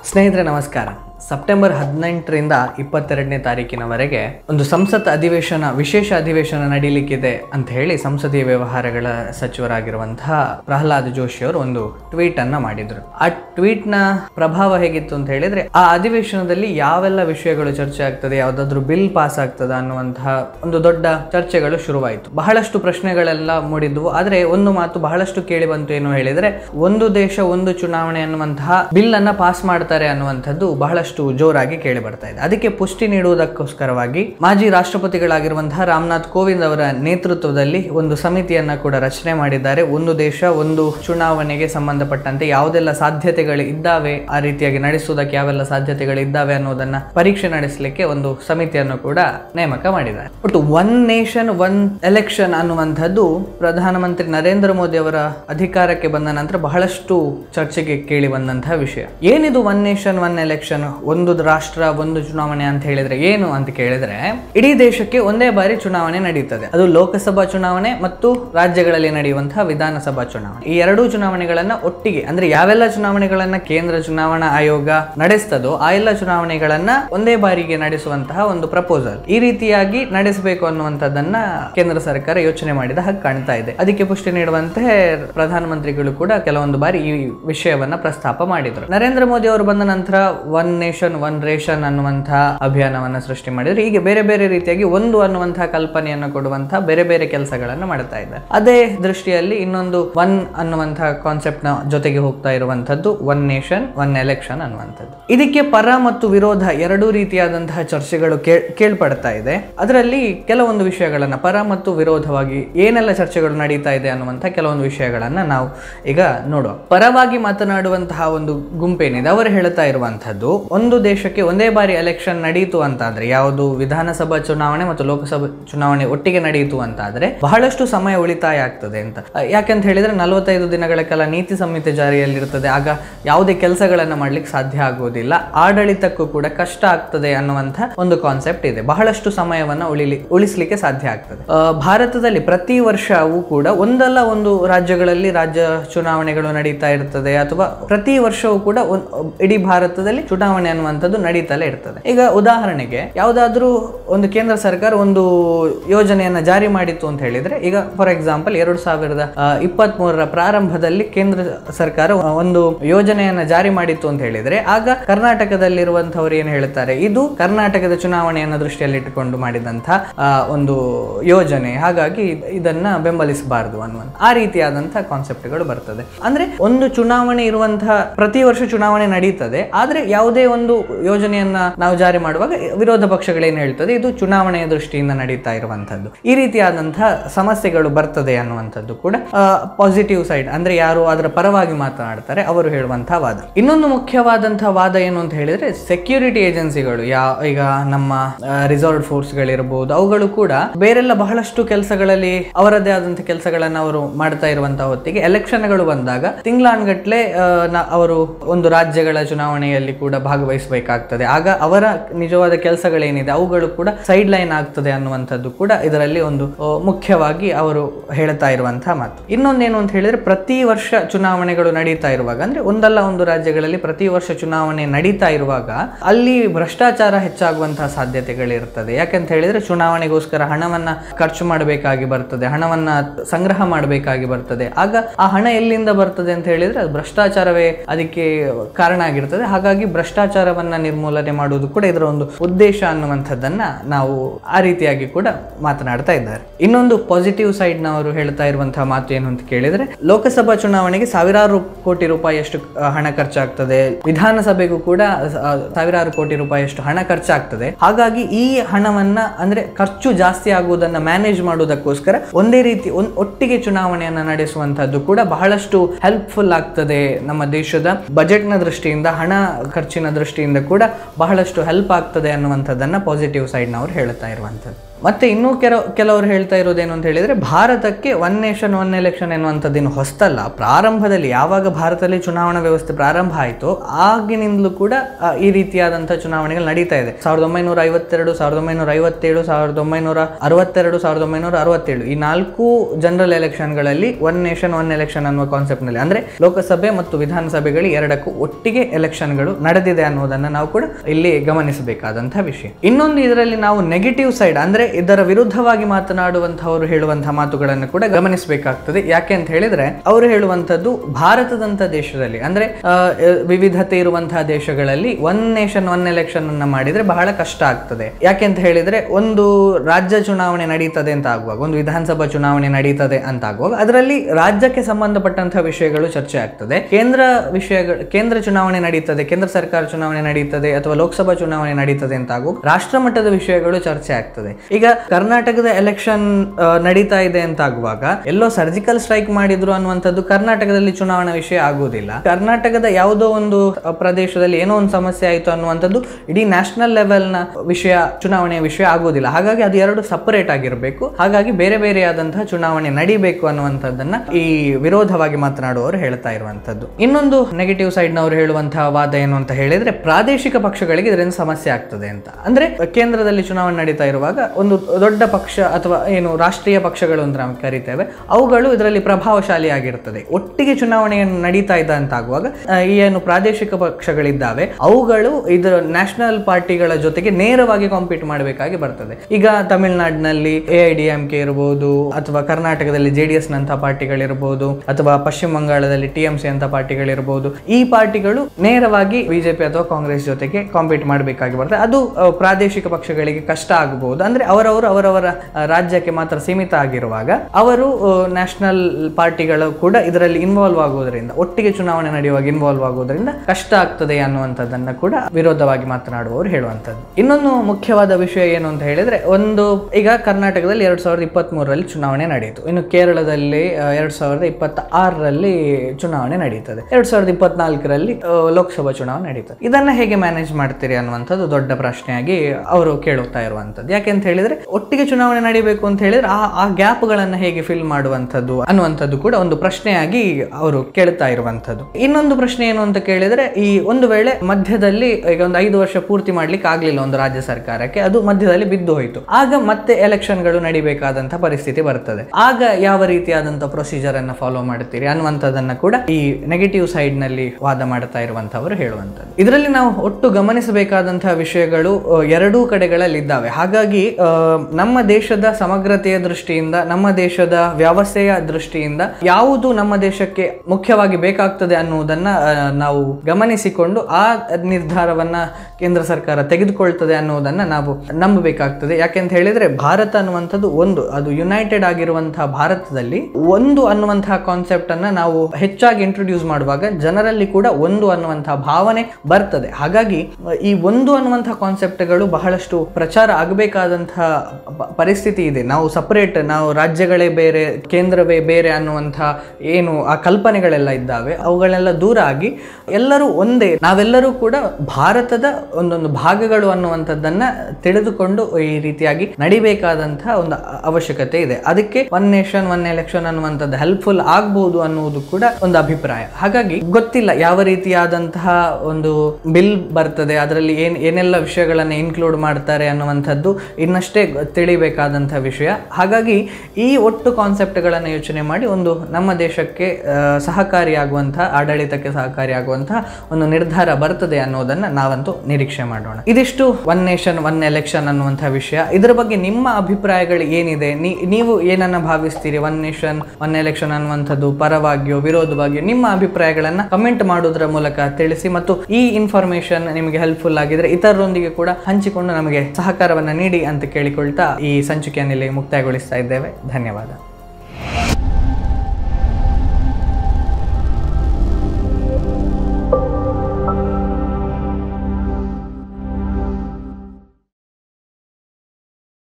ಸ್ನೇಹಿತರೆ ನಮಸ್ಕಾರ ಸೆಪ್ಟೆಂಬರ್ ಹದಿನೆಂಟರಿಂದ ಇಪ್ಪತ್ತೆರಡನೇ ತಾರೀಕಿನವರೆಗೆ ಒಂದು ಸಂಸತ್ ಅಧಿವೇಶನ ವಿಶೇಷ ಅಧಿವೇಶನ ನಡೀಲಿಕ್ಕಿದೆ ಅಂತ ಹೇಳಿ ಸಂಸದೀಯ ವ್ಯವಹಾರಗಳ ಸಚಿವರಾಗಿರುವಂತಹ ಪ್ರಹ್ಲಾದ್ ಜೋಶಿ ಅವರು ಒಂದು ಟ್ವೀಟ್ ಅನ್ನ ಮಾಡಿದ್ರು ಆ ಟ್ವೀಟ್ ನ ಪ್ರಭಾವ ಹೇಗಿತ್ತು ಅಂತ ಹೇಳಿದ್ರೆ ಆ ಅಧಿವೇಶನದಲ್ಲಿ ಯಾವೆಲ್ಲ ವಿಷಯಗಳು ಚರ್ಚೆ ಆಗ್ತದೆ ಯಾವ್ದಾದ್ರು ಬಿಲ್ ಪಾಸ್ ಆಗ್ತದ ಅನ್ನುವಂತಹ ಒಂದು ದೊಡ್ಡ ಚರ್ಚೆಗಳು ಶುರುವಾಯಿತು ಬಹಳಷ್ಟು ಪ್ರಶ್ನೆಗಳೆಲ್ಲ ಮೂಡಿದ್ವು ಆದ್ರೆ ಒಂದು ಮಾತು ಬಹಳಷ್ಟು ಕೇಳಿ ಬಂತು ಏನು ಹೇಳಿದ್ರೆ ಒಂದು ದೇಶ ಒಂದು ಚುನಾವಣೆ ಅನ್ನುವಂತಹ ಬಿಲ್ ಅನ್ನ ಪಾಸ್ ಮಾಡ್ತಾರೆ ಅನ್ನುವಂಥದ್ದು ಬಹಳಷ್ಟು ಜೋರಾಗಿ ಕೇಳಿ ಬರ್ತಾ ಇದೆ ಅದಕ್ಕೆ ಪುಷ್ಟಿ ನೀಡುವುದಕ್ಕೋಸ್ಕರವಾಗಿ ಮಾಜಿ ರಾಷ್ಟ್ರಪತಿಗಳಾಗಿರುವಂತಹ ರಾಮನಾಥ್ ಕೋವಿಂದ್ ಅವರ ನೇತೃತ್ವದಲ್ಲಿ ಒಂದು ಸಮಿತಿಯನ್ನ ಕೂಡ ರಚನೆ ಮಾಡಿದ್ದಾರೆ ಒಂದು ದೇಶ ಒಂದು ಚುನಾವಣೆಗೆ ಸಂಬಂಧಪಟ್ಟಂತೆ ಯಾವುದೆಲ್ಲ ಸಾಧ್ಯತೆಗಳು ಇದ್ದಾವೆ ಆ ರೀತಿಯಾಗಿ ನಡೆಸುವುದಕ್ಕೆ ಯಾವೆಲ್ಲ ಸಾಧ್ಯತೆಗಳು ಇದ್ದಾವೆ ಅನ್ನೋದನ್ನ ಪರೀಕ್ಷೆ ನಡೆಸಲಿಕ್ಕೆ ಒಂದು ಸಮಿತಿಯನ್ನು ಕೂಡ ನೇಮಕ ಮಾಡಿದ್ದಾರೆ ಒಟ್ಟು ಒನ್ ನೇಷನ್ ಒನ್ ಎಲೆಕ್ಷನ್ ಅನ್ನುವಂಥದ್ದು ಪ್ರಧಾನಮಂತ್ರಿ ನರೇಂದ್ರ ಮೋದಿ ಅವರ ಅಧಿಕಾರಕ್ಕೆ ಬಂದ ನಂತರ ಬಹಳಷ್ಟು ಚರ್ಚೆಗೆ ಕೇಳಿ ಬಂದಂತಹ ವಿಷಯ ಏನಿದು ಒನ್ ನೇಷನ್ ಒನ್ ಎಲೆಕ್ಷನ್ ಒಂದು ರಾಷ್ಟ್ರ ಒಂದು ಚುನಾವಣೆ ಅಂತ ಹೇಳಿದ್ರೆ ಏನು ಅಂತ ಕೇಳಿದ್ರೆ ಇಡೀ ದೇಶಕ್ಕೆ ಒಂದೇ ಬಾರಿ ಚುನಾವಣೆ ನಡೀತದೆ ಅದು ಲೋಕಸಭಾ ಚುನಾವಣೆ ಮತ್ತು ರಾಜ್ಯಗಳಲ್ಲಿ ನಡೆಯುವಂತಹ ವಿಧಾನಸಭಾ ಚುನಾವಣೆ ಈ ಎರಡೂ ಚುನಾವಣೆಗಳನ್ನ ಒಟ್ಟಿಗೆ ಅಂದ್ರೆ ಯಾವೆಲ್ಲ ಚುನಾವಣೆಗಳನ್ನ ಕೇಂದ್ರ ಚುನಾವಣಾ ಆಯೋಗ ನಡೆಸ್ತದೋ ಆ ಎಲ್ಲ ಚುನಾವಣೆಗಳನ್ನ ಒಂದೇ ಬಾರಿಗೆ ನಡೆಸುವಂತಹ ಒಂದು ಪ್ರಪೋಸಲ್ ಈ ರೀತಿಯಾಗಿ ನಡೆಸಬೇಕು ಅನ್ನುವಂಥದ್ದನ್ನ ಕೇಂದ್ರ ಸರ್ಕಾರ ಯೋಚನೆ ಮಾಡಿದ ಹಾಗೆ ಕಾಣ್ತಾ ಇದೆ ಅದಕ್ಕೆ ಪುಷ್ಟಿ ನೀಡುವಂತೆ ಪ್ರಧಾನಮಂತ್ರಿಗಳು ಕೂಡ ಕೆಲವೊಂದು ಬಾರಿ ಈ ವಿಷಯವನ್ನ ಪ್ರಸ್ತಾಪ ಮಾಡಿದರು ನರೇಂದ್ರ ಮೋದಿ ಅವರು ಬಂದ ನಂತರ ಒನ್ ನೇಷನ್ ಒನ್ ರೇಷನ್ ಅನ್ನುವಂತಹ ಅಭಿಯಾನವನ್ನ ಸೃಷ್ಟಿ ಮಾಡಿದ್ರು ಹೀಗೆ ಬೇರೆ ಬೇರೆ ರೀತಿಯಾಗಿ ಒಂದು ಅನ್ನುವಂತಹ ಕಲ್ಪನೆಯನ್ನು ಕೊಡುವಂತಹ ಬೇರೆ ಬೇರೆ ಕೆಲಸಗಳನ್ನ ಮಾಡ್ತಾ ಇದ್ದಾರೆ ಅದೇ ದೃಷ್ಟಿಯಲ್ಲಿ ಇನ್ನೊಂದು ಒನ್ ಅನ್ನುವಂತಹ ಕಾನ್ಸೆಪ್ಟ್ ನ ಜೊತೆಗೆ ಹೋಗ್ತಾ ಇರುವಂತದ್ದು ಒನ್ ನೇಷನ್ ಒನ್ ಎಲೆಕ್ಷನ್ ಅನ್ನುವಂಥದ್ದು ಇದಕ್ಕೆ ಪರ ಮತ್ತು ವಿರೋಧ ಎರಡೂ ರೀತಿಯಾದಂತಹ ಚರ್ಚೆಗಳು ಕೇ- ಕೇಳ್ಪಡ್ತಾ ಇದೆ ಅದರಲ್ಲಿ ಕೆಲವೊಂದು ವಿಷಯಗಳನ್ನ ಪರ ಮತ್ತು ವಿರೋಧವಾಗಿ ಏನೆಲ್ಲ ಚರ್ಚೆಗಳು ನಡೀತಾ ಇದೆ ಅನ್ನುವಂಥ ಕೆಲವೊಂದು ವಿಷಯಗಳನ್ನ ನಾವು ಈಗ ನೋಡುವ ಪರವಾಗಿ ಮಾತನಾಡುವಂತಹ ಒಂದು ಗುಂಪೇನಿದೆ ಅವರು ಹೇಳ್ತಾ ಇರುವಂತಹದ್ದು ಒಂದು ದೇಶಕ್ಕೆ ಒಂದೇ ಬಾರಿ ಎಲೆಕ್ಷನ್ ನಡೀತು ಅಂತ ಆದ್ರೆ ಯಾವುದು ವಿಧಾನಸಭಾ ಚುನಾವಣೆ ಮತ್ತು ಲೋಕಸಭಾ ಚುನಾವಣೆ ಒಟ್ಟಿಗೆ ನಡೆಯಿತು ಅಂತ ಆದ್ರೆ ಬಹಳಷ್ಟು ಸಮಯ ಉಳಿತಾಯ ಆಗ್ತದೆ ಅಂತ ಅಹ್, ಯಾಕೆಂತ ಹೇಳಿದ್ರೆ ನಲವತ್ತೈದು ದಿನಗಳ ಕಾಲ ನೀತಿ ಸಂಹಿತೆ ಜಾರಿಯಲ್ಲಿರ್ತದೆ ಆಗ ಯಾವುದೇ ಕೆಲಸಗಳನ್ನ ಮಾಡ್ಲಿಕ್ಕೆ ಸಾಧ್ಯ ಆಗುವುದಿಲ್ಲ ಆಡಳಿತಕ್ಕೂ ಕೂಡ ಕಷ್ಟ ಆಗ್ತದೆ ಅನ್ನುವಂಥ ಒಂದು ಕಾನ್ಸೆಪ್ಟ್ ಇದೆ ಬಹಳಷ್ಟು ಸಮಯವನ್ನ ಉಳಿಲಿ ಉಳಿಸ್ಲಿಕ್ಕೆ ಸಾಧ್ಯ ಆಗ್ತದೆ ಅಹ್, ಭಾರತದಲ್ಲಿ ಪ್ರತಿ ವರ್ಷವೂ ಕೂಡ ಒಂದಲ್ಲ ಒಂದು ರಾಜ್ಯಗಳಲ್ಲಿ ರಾಜ್ಯ ಚುನಾವಣೆಗಳು ನಡೀತಾ ಇರ್ತದೆ ಅಥವಾ ಪ್ರತಿ ವರ್ಷವೂ ಕೂಡ ಒಂದ್- ಇಡೀ ಭಾರತದಲ್ಲಿ ಚುನಾವಣೆ ಅನ್ನುವಂಥದ್ದು ನಡೀತಲೇ ಇರ್ತದೆ ಈಗ ಉದಾಹರಣೆಗೆ ಯಾವುದಾದ್ರೂ ಒಂದು ಕೇಂದ್ರ ಸರ್ಕಾರ ಒಂದು ಯೋಜನೆಯನ್ನ ಜಾರಿ ಮಾಡಿತ್ತು ಅಂತ ಹೇಳಿದ್ರೆ ಈಗ ಫಾರ್ ಎಕ್ಸಾಂಪಲ್ ಎರಡು ಸಾವಿರದ ಇಪ್ಪತ್ತ್ ಮೂರರ ಪ್ರಾರಂಭದಲ್ಲಿ ಕೇಂದ್ರ ಸರ್ಕಾರ ಒಂದು ಯೋಜನೆಯನ್ನ ಜಾರಿ ಮಾಡಿತ್ತು ಅಂತ ಹೇಳಿದ್ರೆ ಆಗ ಕರ್ನಾಟಕದಲ್ಲಿರುವಂತವರು ಏನು ಹೇಳ್ತಾರೆ ಇದು ಕರ್ನಾಟಕದ ಚುನಾವಣೆಯನ್ನು ದೃಷ್ಟಿಯಲ್ಲಿಟ್ಟುಕೊಂಡು ಮಾಡಿದಂತಹ ಆ, ಒಂದು ಯೋಜನೆ ಹಾಗಾಗಿ ಇದನ್ನ ಬೆಂಬಲಿಸಬಾರದು ಅನ್ನುವಂಥ ಆ ರೀತಿಯಾದಂತಹ ಕಾನ್ಸೆಪ್ಟ್ಗಳು ಬರ್ತದೆ ಅಂದ್ರೆ ಒಂದು ಚುನಾವಣೆ ಇರುವಂತಹ ಪ್ರತಿ ವರ್ಷ ಚುನಾವಣೆ ನಡೀತದೆ ಆದ್ರೆ ಯಾವುದೇ ಒಂದು ಯೋಜನೆಯನ್ನ ನಾವು ಜಾರಿ ಮಾಡುವಾಗ ವಿರೋಧ ಪಕ್ಷಗಳೇನು ಹೇಳ್ತದೆ ಇದು ಚುನಾವಣೆಯ ದೃಷ್ಟಿಯಿಂದ ನಡೀತಾ ಇರುವಂತದ್ದು ಈ ರೀತಿಯಾದಂತಹ ಸಮಸ್ಯೆಗಳು ಬರ್ತದೆ ಅನ್ನುವಂಥದ್ದು ಕೂಡ ಪಾಸಿಟಿವ್ ಸೈಡ್ ಅಂದ್ರೆ ಯಾರು ಅದರ ಪರವಾಗಿ ಮಾತನಾಡ್ತಾರೆ ಅವರು ಹೇಳುವಂತಹ ವಾದ ಇನ್ನೊಂದು ಮುಖ್ಯವಾದಂತಹ ವಾದ ಏನು ಅಂತ ಹೇಳಿದ್ರೆ ಸೆಕ್ಯೂರಿಟಿ ಏಜೆನ್ಸಿಗಳು ಯಾ ಈಗ ನಮ್ಮ ರಿಸರ್ವ್ ಫೋರ್ಸ್ ಗಳಿರಬಹುದು ಅವುಗಳು ಕೂಡ ಬೇರೆಲ್ಲ ಬಹಳಷ್ಟು ಕೆಲಸಗಳಲ್ಲಿ ಅವರದೇ ಆದಂತಹ ಕೆಲಸಗಳನ್ನ ಅವರು ಮಾಡ್ತಾ ಇರುವಂತಹ ಹೊತ್ತಿಗೆ ಎಲೆಕ್ಷನ್ಗಳು ಬಂದಾಗ ತಿಂಗಳಾನ್ಗಟ್ಲೆ ಅವರು ಒಂದು ರಾಜ್ಯಗಳ ಚುನಾವಣೆಯಲ್ಲಿ ಕೂಡ ಭಾಗವಹಿಸಬೇಕಾಗ್ತದೆ ಆಗ ಅವರ ನಿಜವಾದ ಕೆಲಸಗಳೇನಿದೆ ಅವುಗಳು ಕೂಡ ಸೈಡ್ ಲೈನ್ ಆಗ್ತದೆ ಅನ್ನುವಂಥದ್ದು ಕೂಡ ಇದರಲ್ಲಿ ಒಂದು ಆ, ಮುಖ್ಯವಾಗಿ ಅವರು ಹೇಳ್ತಾ ಇರುವಂತಹ ಮಾತು ಇನ್ನೊಂದೇನು ಅಂತ ಹೇಳಿದ್ರೆ ಪ್ರತಿ ವರ್ಷ ಚುನಾವಣೆಗಳು ನಡೀತಾ ಇರುವಾಗ ಅಂದ್ರೆ ಒಂದಲ್ಲ ಒಂದು ರಾಜ್ಯಗಳಲ್ಲಿ ಪ್ರತಿ ವರ್ಷ ಚುನಾವಣೆ ನಡೀತಾ ಇರುವಾಗ ಅಲ್ಲಿ ಭ್ರಷ್ಟಾಚಾರ ಹೆಚ್ಚಾಗುವಂತಹ ಸಾಧ್ಯತೆಗಳಿರ್ತದೆ ಯಾಕಂತ ಹೇಳಿದ್ರೆ ಚುನಾವಣೆಗೋಸ್ಕರ ಹಣವನ್ನ ಖರ್ಚು ಮಾಡಬೇಕಾಗಿ ಬರ್ತದೆ ಹಣವನ್ನ ಸಂಗ್ರಹ ಮಾಡಬೇಕಾಗಿ ಬರ್ತದೆ ಆಗ ಆ ಹಣ ಎಲ್ಲಿಂದ ಬರ್ತದೆ ಅಂತ ಹೇಳಿದ್ರೆ ಅದು ಭ್ರಷ್ಟಾಚಾರವೇ ಅದಕ್ಕೆ ಕಾರಣ ಆಗಿರ್ತದೆ ಹಾಗಾಗಿ ಭ್ರಷ್ಟಾಚಾರವನ್ನ ನಿರ್ಮೂಲನೆ ಮಾಡುವುದು ಕೂಡ ಇದರ ಒಂದು ಉದ್ದೇಶ ಅನ್ನುವಂಥದ್ದನ್ನ ನಾವು ಆ ರೀತಿಯಾಗಿ ಕೂಡ ಮಾತನಾಡ್ತಾ ಇದ್ದಾರೆ ಇನ್ನೊಂದು ಪಾಸಿಟಿವ್ ಸೈಡ್ ನವರು ಹೇಳ್ತಾ ಇರುವಂತಹ ಮಾತು ಏನು ಅಂತ ಕೇಳಿದ್ರೆ ಲೋಕಸಭಾ ಚುನಾವಣೆಗೆ ಸಾವಿರಾರು ಕೋಟಿ ರೂಪಾಯಿಯಷ್ಟು ಆ, ಹಣ ಖರ್ಚಾಗ್ತದೆ ವಿಧಾನಸಭೆಗೂ ಕೂಡ ಆ, ಸಾವಿರಾರು ಕೋಟಿ ರೂಪಾಯಿಯಷ್ಟು ಹಣ ಖರ್ಚಾಗ್ತದೆ ಹಾಗಾಗಿ ಈ ಹಣವನ್ನ ಅಂದ್ರೆ ಖರ್ಚು ಜಾಸ್ತಿ ಆಗುವುದನ್ನ ಮ್ಯಾನೇಜ್ ಮಾಡುವುದಕ್ಕೋಸ್ಕರ ಒಂದೇ ರೀತಿ ಒಂದ್ ಒಟ್ಟಿಗೆ ಚುನಾವಣೆಯನ್ನ ನಡೆಸುವಂತಹದ್ದು ಕೂಡ ಬಹಳಷ್ಟು ಹೆಲ್ಪ್ಫುಲ್ ಆಗ್ತದೆ ನಮ್ಮ ದೇಶದ ಬಜೆಟ್ನ ದೃಷ್ಟಿಯಿಂದ ಹಣ ಖರ್ಚಿನ ದೃಷ್ಟಿಯಿಂದ ಕೂಡ ಬಹಳಷ್ಟು ಹೆಲ್ಪ್ ಆಗ್ತದೆ ಅನ್ನುವಂಥದ್ದನ್ನ ಪಾಸಿಟಿವ್ ಸೈಡ್ನವರು ಹೇಳ್ತಾ ಇರುವಂಥದ್ದು ಮತ್ತೆ ಇನ್ನೂ ಕೆಲ ಕೆಲವರು ಹೇಳ್ತಾ ಇರೋದೇನು ಅಂತ ಹೇಳಿದ್ರೆ ಭಾರತಕ್ಕೆ ಒನ್ ನೇಷನ್ ಒನ್ ಎಲೆಕ್ಷನ್ ಎನ್ನುವಂಥದ್ದೇನು ಹೊಸ್ತಲ್ಲ ಪ್ರಾರಂಭದಲ್ಲಿ ಯಾವಾಗ ಭಾರತದಲ್ಲಿ ಚುನಾವಣಾ ವ್ಯವಸ್ಥೆ ಪ್ರಾರಂಭ ಆಯಿತು ಆಗಿನಿಂದಲೂ ಕೂಡ ಆ, ಈ ರೀತಿಯಾದಂತಹ ಚುನಾವಣೆಗಳು ನಡೀತಾ ಇದೆ ಸಾವಿರದ ಒಂಬೈನೂರ ಐವತ್ತೆರಡು ಸಾವಿರದ ಒಂಬೈನೂರ ಐವತ್ತೇಳು ಸಾವಿರದ ಒಂಬೈನೂರ ಅರವತ್ತೆರಡು ಸಾವಿರದ ಒಂಬೈನೂರ ಅರವತ್ತೇಳು ಈ ನಾಲ್ಕು ಜನರಲ್ ಎಲೆಕ್ಷನ್ಗಳಲ್ಲಿ ಒನ್ ನೇಷನ್ ಒನ್ ಎಲೆಕ್ಷನ್ ಅನ್ನುವ ಕಾನ್ಸೆಪ್ಟ್ನಲ್ಲಿ ಅಂದ್ರೆ ಲೋಕಸಭೆ ಮತ್ತು ವಿಧಾನಸಭೆಗಳು ಎರಡಕ್ಕೂ ಒಟ್ಟಿಗೆ ಎಲೆಕ್ಷನ್ಗಳು ನಡೆದಿದೆ ಅನ್ನೋದನ್ನ ನಾವು ಕೂಡ ಇಲ್ಲಿ ಗಮನಿಸಬೇಕಾದಂತಹ ವಿಷಯ ಇನ್ನೊಂದು ಇದರಲ್ಲಿ ನಾವು ನೆಗೆಟಿವ್ ಸೈಡ್ ಅಂದ್ರೆ ಇದರ ವಿರುದ್ಧವಾಗಿ ಮಾತನಾಡುವಂತಹವರು ಹೇಳುವಂತಹ ಮಾತುಗಳನ್ನು ಕೂಡ ಗಮನಿಸಬೇಕಾಗ್ತದೆ ಯಾಕೆ ಅಂತ ಹೇಳಿದ್ರೆ ಅವರು ಹೇಳುವಂತದ್ದು ಭಾರತದಂತ ದೇಶದಲ್ಲಿ ಅಂದ್ರೆ ಆ, ವಿವಿಧತೆ ಇರುವಂತಹ ದೇಶಗಳಲ್ಲಿ ಒನ್ ನೇಷನ್ ಒನ್ ಎಲೆಕ್ಷನ್ ಅನ್ನ ಮಾಡಿದ್ರೆ ಬಹಳ ಕಷ್ಟ ಆಗ್ತದೆ ಯಾಕೆ ಅಂತ ಹೇಳಿದ್ರೆ ಒಂದು ರಾಜ್ಯ ಚುನಾವಣೆ ನಡೀತದೆ ಅಂತ ಆಗುವಾಗ ಒಂದು ವಿಧಾನಸಭಾ ಚುನಾವಣೆ ನಡೀತದೆ ಅಂತ ಆಗುವಾಗ ಅದರಲ್ಲಿ ರಾಜ್ಯಕ್ಕೆ ಸಂಬಂಧಪಟ್ಟಂತಹ ವಿಷಯಗಳು ಚರ್ಚೆ ಆಗ್ತದೆ ಕೇಂದ್ರ ವಿಷಯಗಳು ಕೇಂದ್ರ ಚುನಾವಣೆ ನಡೀತದೆ ಕೇಂದ್ರ ಸರ್ಕಾರ ಚುನಾವಣೆ ನಡೀತದೆ ಅಥವಾ ಲೋಕಸಭಾ ಚುನಾವಣೆ ನಡೀತದೆ ಅಂತ ಆಗುವಾಗ ರಾಷ್ಟ್ರ ಮಟ್ಟದ ವಿಷಯಗಳು ಚರ್ಚೆ ಆಗ್ತದೆ ಈಗ ಕರ್ನಾಟಕದ ಎಲೆಕ್ಷನ್ ನಡೀತಾ ಇದೆ ಅಂತ ಆಗುವಾಗ ಎಲ್ಲೋ ಸರ್ಜಿಕಲ್ ಸ್ಟ್ರೈಕ್ ಮಾಡಿದ್ರು ಅನ್ನುವಂಥದ್ದು ಕರ್ನಾಟಕದಲ್ಲಿ ಚುನಾವಣಾ ವಿಷಯ ಆಗುವುದಿಲ್ಲ ಕರ್ನಾಟಕದ ಯಾವುದೋ ಒಂದು ಅಹ್, ಪ್ರದೇಶದಲ್ಲಿ ಏನೋ ಒಂದು ಸಮಸ್ಯೆ ಆಯಿತು ಅನ್ನುವಂಥದ್ದು ಇಡೀ ನ್ಯಾಷನಲ್ ಲೆವೆಲ್ನ ವಿಷಯ ಚುನಾವಣೆಯ ವಿಷಯ ಆಗುವುದಿಲ್ಲ ಹಾಗಾಗಿ ಅದು ಎರಡು ಸಪರೇಟ್ ಆಗಿರಬೇಕು ಹಾಗಾಗಿ ಬೇರೆ ಬೇರೆಯಾದಂತಹ ಚುನಾವಣೆ ನಡೀಬೇಕು ಅನ್ನುವಂಥದ್ದನ್ನ ಈ ವಿರೋಧವಾಗಿ ಮಾತನಾಡುವವರು ಹೇಳ್ತಾ ಇರುವಂತದ್ದು ಇನ್ನೊಂದು ನೆಗೆಟಿವ್ ಸೈಡ್ ನವರು ಹೇಳುವಂತಹ ವಾದ ಏನು ಅಂತ ಹೇಳಿದ್ರೆ ಪ್ರಾದೇಶಿಕ ಪಕ್ಷಗಳಿಗೆ ಇದರಿಂದ ಸಮಸ್ಯೆ ಆಗ್ತದೆ ಅಂತ ಅಂದ್ರೆ ಕೇಂದ್ರದಲ್ಲಿ ಚುನಾವಣೆ ನಡೀತಾ ಇರುವಾಗ ಒಂದು ದೊಡ್ಡ ಪಕ್ಷ ಅಥವಾ ಏನು ರಾಷ್ಟ್ರೀಯ ಪಕ್ಷಗಳು ಅಂತ ನಾವು ಕರಿತೇವೆ ಅವುಗಳು ಇದರಲ್ಲಿ ಪ್ರಭಾವಶಾಲಿ ಆಗಿರ್ತದೆ ಒಟ್ಟಿಗೆ ಚುನಾವಣೆಯನ್ನು ನಡೀತಾ ಇದೆ ಅಂತ ಆಗುವಾಗ ಆ, ಈ ಏನು ಪ್ರಾದೇಶಿಕ ಪಕ್ಷಗಳಿದ್ದಾವೆ ಅವುಗಳು ಇದರ ನ್ಯಾಷನಲ್ ಪಾರ್ಟಿಗಳ ಜೊತೆಗೆ ನೇರವಾಗಿ ಕಾಂಪೀಟ್ ಮಾಡಬೇಕಾಗಿ ಬರ್ತದೆ ಈಗ ತಮಿಳುನಾಡಿನಲ್ಲಿ A I D M K ಇರಬಹುದು ಅಥವಾ ಕರ್ನಾಟಕದಲ್ಲಿ ಜೆ ಡಿ ಎಸ್ ನಂತಹ ಪಾರ್ಟಿಗಳಿರ್ಬೋದು ಅಥವಾ ಪಶ್ಚಿಮ ಬಂಗಾಳದಲ್ಲಿ ಟಿ ಎಂ ಸಿ ಅಂತ ಪಾರ್ಟಿಗಳಿರ್ಬೋದು ಈ ಪಾರ್ಟಿಗಳು ನೇರವಾಗಿ ಬಿಜೆಪಿ ಅಥವಾ ಕಾಂಗ್ರೆಸ್ ಜೊತೆಗೆ ಕಾಂಪೀಟ್ ಮಾಡಬೇಕಾಗಿ ಬರ್ತದೆ ಅದು ಆ, ಪ್ರಾದೇಶಿಕ ಪಕ್ಷಗಳಿಗೆ ಕಷ್ಟ ಆಗಬಹುದು ಅಂದ್ರೆ ಅವರವರು ಅವರವರ ಆ, ರಾಜ್ಯಕ್ಕೆ ಮಾತ್ರ ಸೀಮಿತ ಆಗಿರುವಾಗ ಅವರು ನ್ಯಾಷನಲ್ ಪಾರ್ಟಿಗಳು ಕೂಡ ಇದರಲ್ಲಿ ಇನ್ವಾಲ್ವ್ ಆಗೋದ್ರಿಂದ ಒಟ್ಟಿಗೆ ಚುನಾವಣೆ ನಡೆಯುವಾಗ ಇನ್ವಾಲ್ವ್ ಆಗೋದ್ರಿಂದ ಕಷ್ಟ ಆಗ್ತದೆ ಅನ್ನುವಂಥದ್ದನ್ನ ಕೂಡ ವಿರೋಧವಾಗಿ ಮಾತನಾಡುವವರು ಹೇಳುವಂಥದ್ದು ಇನ್ನೊಂದು ಮುಖ್ಯವಾದ ವಿಷಯ ಏನು ಅಂತ ಹೇಳಿದ್ರೆ ಒಂದು ಈಗ ಕರ್ನಾಟಕದಲ್ಲಿ ಎರಡ್ ಸಾವಿರದ ಇಪ್ಪತ್ತ್ ಮೂರರಲ್ಲಿ ಚುನಾವಣೆ ನಡೆಯಿತು ಇನ್ನು ಕೇರಳದಲ್ಲಿ ಆ, ಎರಡ್ ಸಾವಿರದ ಇಪ್ಪತ್ತ ಆರರಲ್ಲಿ ಚುನಾವಣೆ ನಡೀತದೆ ಎರಡ್ ಸಾವಿರದ ಇಪ್ಪತ್ನಾಲ್ಕರಲ್ಲಿ ಆ, ಲೋಕಸಭಾ ಚುನಾವಣೆ ನಡೀತದೆ ಇದನ್ನ ಹೇಗೆ ಮ್ಯಾನೇಜ್ ಮಾಡ್ತೀರಿ ಅನ್ನುವಂಥದ್ದು ದೊಡ್ಡ ಪ್ರಶ್ನೆಯಾಗಿ ಅವರು ಕೇಳುತ್ತಾ ಇರುವಂಥದ್ದು ಯಾಕೆ ಅಂತ ಹೇಳಿದ್ರೆ ಒಟ್ಟಿಗೆ ಚುನಾವಣೆ ನಡೀಬೇಕು ಅಂತ ಹೇಳಿದ್ರೆ ಆ ಆ ಗ್ಯಾಪ್ಗಳನ್ನ ಹೇಗೆ ಫಿಲ್ ಮಾಡುವಂಥದ್ದು ಅನ್ನುವಂಥದ್ದು ಕೂಡ ಒಂದು ಪ್ರಶ್ನೆಯಾಗಿ ಅವರು ಕೇಳ್ತಾ ಇರುವಂಥದ್ದು ಇನ್ನೊಂದು ಪ್ರಶ್ನೆ ಏನು ಅಂತ ಕೇಳಿದ್ರೆ ಈ ಒಂದು ವೇಳೆ ಮಧ್ಯದಲ್ಲಿ ಈಗ ಒಂದು ಐದು ವರ್ಷ ಪೂರ್ತಿ ಮಾಡ್ಲಿಕ್ಕೆ ಆಗ್ಲಿಲ್ಲ ಒಂದು ರಾಜ್ಯ ಸರ್ಕಾರಕ್ಕೆ ಅದು ಮಧ್ಯದಲ್ಲಿ ಬಿದ್ದು ಹೋಯಿತು ಆಗ ಮತ್ತೆ ಎಲೆಕ್ಷನ್ಗಳು ನಡಿಬೇಕಾದಂತ ಪರಿಸ್ಥಿತಿ ಬರ್ತದೆ ಆಗ ಯಾವ ರೀತಿಯಾದಂತಹ ಪ್ರೊಸೀಜರ್ ಅನ್ನ ಫಾಲೋ ಮಾಡ್ತೀರಿ ಅನ್ನುವಂಥದ್ದನ್ನ ಕೂಡ ಈ ನೆಗೆಟಿವ್ ಸೈಡ್ ನಲ್ಲಿ ವಾದ ಮಾಡ್ತಾ ಇರುವಂತವರು ಹೇಳುವಂಥದ್ದು ಇದರಲ್ಲಿ ನಾವು ಒಟ್ಟು ಗಮನಿಸಬೇಕಾದಂತಹ ವಿಷಯಗಳು ಆ, ಎರಡೂ ಕಡೆಗಳಲ್ಲಿ ಇದ್ದಾವೆ ಹಾಗಾಗಿ ಆ, ನಮ್ಮ ದೇಶದ ಸಮಗ್ರತೆಯ ದೃಷ್ಟಿಯಿಂದ ನಮ್ಮ ದೇಶದ ವ್ಯವಸ್ಥೆಯ ದೃಷ್ಟಿಯಿಂದ ಯಾವುದು ನಮ್ಮ ದೇಶಕ್ಕೆ ಮುಖ್ಯವಾಗಿ ಬೇಕಾಗ್ತದೆ ಅನ್ನುವುದನ್ನ ಆ, ನಾವು ಗಮನಿಸಿಕೊಂಡು ಆ ನಿರ್ಧಾರವನ್ನ ಕೇಂದ್ರ ಸರ್ಕಾರ ತೆಗೆದುಕೊಳ್ತದೆ ಅನ್ನುವುದನ್ನ ನಾವು ನಂಬಬೇಕಾಗ್ತದೆ ಯಾಕೆಂತ ಹೇಳಿದ್ರೆ ಭಾರತ ಅನ್ನುವಂಥದ್ದು ಒಂದು ಅದು ಯುನೈಟೆಡ್ ಆಗಿರುವಂತಹ ಭಾರತದಲ್ಲಿ ಒಂದು ಅನ್ನುವಂತಹ ಕಾನ್ಸೆಪ್ಟ್ ಅನ್ನ ನಾವು ಹೆಚ್ಚಾಗಿ ಇಂಟ್ರೊಡ್ಯೂಸ್ ಮಾಡುವಾಗ ಜನರಲ್ಲಿ ಕೂಡ ಒಂದು ಅನ್ನುವಂತಹ ಭಾವನೆ ಬರ್ತದೆ ಹಾಗಾಗಿ ಅಹ್, ಈ ಒಂದು ಅನ್ನುವಂತಹ ಕಾನ್ಸೆಪ್ಟ್ಗಳು ಬಹಳಷ್ಟು ಪ್ರಚಾರ ಆಗಬೇಕಾದಂತಹ ಪ- ಪರಿಸ್ಥಿತಿ ಇದೆ ನಾವು ಸಪರೇಟ್ ನಾವು ರಾಜ್ಯಗಳೇ ಬೇರೆ ಕೇಂದ್ರವೇ ಬೇರೆ ಅನ್ನುವಂತಹ ಏನು ಆ ಕಲ್ಪನೆಗಳೆಲ್ಲ ಇದ್ದಾವೆ ಅವುಗಳೆಲ್ಲ ದೂರ ಆಗಿ ಎಲ್ಲರೂ ಒಂದೇ ನಾವೆಲ್ಲರೂ ಕೂಡ ಭಾರತದ ಒಂದೊಂದು ಭಾಗಗಳು ಅನ್ನುವಂಥದ್ದನ್ನ ತಿಳಿದುಕೊಂಡು ಈ ರೀತಿಯಾಗಿ ನಡಿಬೇಕಾದಂತಹ ಒಂದು ಅ- ಅವಶ್ಯಕತೆ ಇದೆ ಅದಕ್ಕೆ ಒನ್ ನೇಷನ್ ಒನ್ ಎಲೆಕ್ಷನ್ ಅನ್ನುವಂಥದ್ದು ಹೆಲ್ಪ್ಫುಲ್ ಆಗ್ಬಹುದು ಅನ್ನುವುದು ಕೂಡ ಒಂದು ಅಭಿಪ್ರಾಯ ಹಾಗಾಗಿ ಗೊತ್ತಿಲ್ಲ ಯಾವ ರೀತಿಯಾದಂತಹ ಒಂದು ಬಿಲ್ ಬರ್ತದೆ ಅದರಲ್ಲಿ ಏನ್ ಏನೆಲ್ಲ ವಿಷಯಗಳನ್ನು ಇನ್ಕ್ಲೂಡ್ ಮಾಡ್ತಾರೆ ಅನ್ನುವಂಥದ್ದು ಇನ್ನಷ್ಟೇ ಗೊ- ತಿಳಿಬೇಕಾದಂತಹ ವಿಷಯ ಹಾಗಾಗಿ ಈ ಒಟ್ಟು ಕಾನ್ಸೆಪ್ಟ್ಗಳನ್ನು ಯೋಚನೆ ಮಾಡಿ ಒಂದು ನಮ್ಮ ದೇಶಕ್ಕೆ ಆ, ಸಹಕಾರಿಯಾಗುವಂತಹ ಆಡಳಿತಕ್ಕೆ ಸಹಕಾರಿಯಾಗುವಂತಹ ಒಂದು ನಿರ್ಧಾರ ಬರ್ತದೆ ಅನ್ನೋದನ್ನ ನಾವಂತೂ ನಿರೀಕ್ಷೆ ಮಾಡೋಣ ಇದಿಷ್ಟು ಒನ್ ನೇಷನ್ ಒನ್ ಎಲೆಕ್ಷನ್ ಅನ್ನುವಂತಹ ವಿಷಯ ಇದರ ಬಗ್ಗೆ ನಿಮ್ಮ ಅಭಿಪ್ರಾಯಗಳು ಏನಿದೆ ನೀ- ನೀವು ಏನನ್ನ ಭಾವಿಸ್ತೀರಿ ಒನ್ ನೇಷನ್ ಒನ್ ಎಲೆಕ್ಷನ್ ಅನ್ನುವಂಥದ್ದು ಪರವಾಗಿಯೋ ವಿರೋಧವಾಗಿಯೋ ನಿಮ್ಮ ಅಭಿಪ್ರಾಯಗಳನ್ನ ಕಮೆಂಟ್ ಮಾಡೋದ್ರ ಮೂಲಕ ತಿಳಿಸಿ ಮತ್ತು ಈ ಇನ್ಫಾರ್ಮೇಶನ್ ನಿಮಗೆ ಹೆಲ್ಪ್ಫುಲ್ ಆಗಿದ್ರೆ ಇತರರೊಂದಿಗೆ ಕೂಡ ಹಂಚಿಕೊಂಡು ನಮಗೆ ಸಹಕಾರವನ್ನ ನೀಡಿ ಅಂತ ಕೇಳಿಕೊಳ್ತಾ ಈ ಸಂಚಿಕೆಯನ್ನು ಇಲ್ಲಿ ಮುಕ್ತಾಯಗೊಳಿಸ್ತಾ ಇದ್ದೇವೆ ಧನ್ಯವಾದ